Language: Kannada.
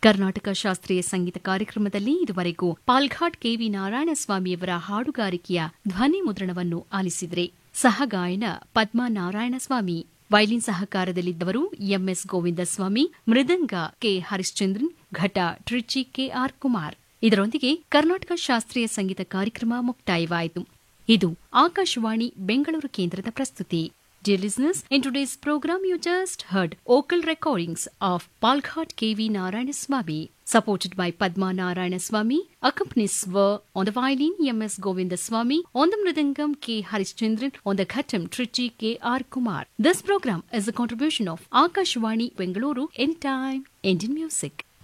ಕರ್ನಾಟಕ ಶಾಸ್ತ್ರೀಯ ಸಂಗೀತ ಕಾರ್ಯಕ್ರಮದಲ್ಲಿ ಇದುವರೆಗೂ ಪಾಲ್ಘಾಟ್ ಕೆವಿ ನಾರಾಯಣಸ್ವಾಮಿಯವರ ಹಾಡುಗಾರಿಕೆಯ ಧ್ವನಿ ಮುದ್ರಣವನ್ನು ಆಲಿಸಿದರೆ ಸಹಗಾಯನ ಪದ್ಮಾ ನಾರಾಯಣಸ್ವಾಮಿ ವೈಲಿನ್ ಸಹಕಾರದಲ್ಲಿದ್ದವರು M S Govindaswamy mridanga K Harishchandran ghata Trichy K R Kumar ಇದರೊಂದಿಗೆ ಕರ್ನಾಟಕ ಶಾಸ್ತ್ರೀಯ ಸಂಗೀತ ಕಾರ್ಯಕ್ರಮ ಮುಕ್ತಾಯವಾಯಿತು ಇದು ಆಕಾಶವಾಣಿ ಬೆಂಗಳೂರು ಕೇಂದ್ರದ ಪ್ರಸ್ತುತಿ Dear listeners, in today's program you just heard vocal recordings of Palghat KV Narayanaswamy, supported by Padma Narayanaswamy, accompanies were on the violin M.S. Govindaswamy, on the mridangam K. Harishchandran, on the khatam Trichy K. R. Kumar. This program is a contribution of Akashwani Bengaluru Anytime Indian Music.